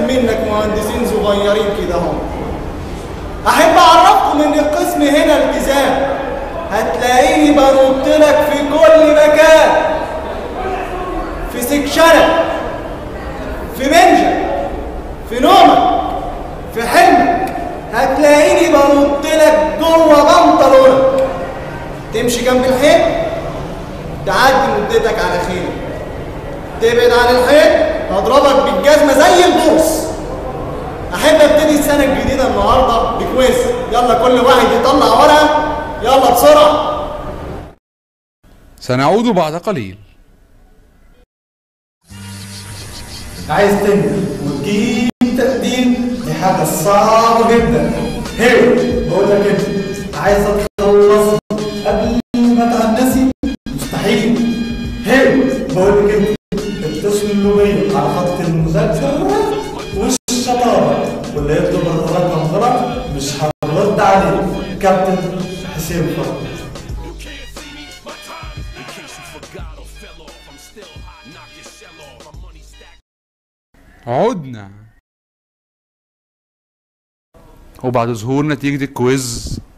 منك مهندسين صغيرين كده اهو احب اعرفكم ان القسم هنا التزام هتلاقيني بنط لك في كل مكان في سكشنك في منجك في نومك في حلمك هتلاقيني بنط لك جوه بنطلونك تمشي جنب الحيط تعدي مدتك على خير تبعد عن الحيط هضربك بالجزمه زي البوس احب ابتدي السنه الجديده النهارده بكويز يلا كل واحد يطلع ورقه يلا بسرعه سنعود بعد قليل عايز تنجح وتجيب تقديم دي حاجه صعبه جدا هيو بقول لك انت عايز اتخلص قبل ما تعنسي مستحيل هيو بقول لك انت اتصلوا بيا على خط المذاكره والشطاره واللي يطلب الرقم غلط مش هنرد عليه كابتن حسين فضل عدنا وبعد ظهور نتيجة الكويز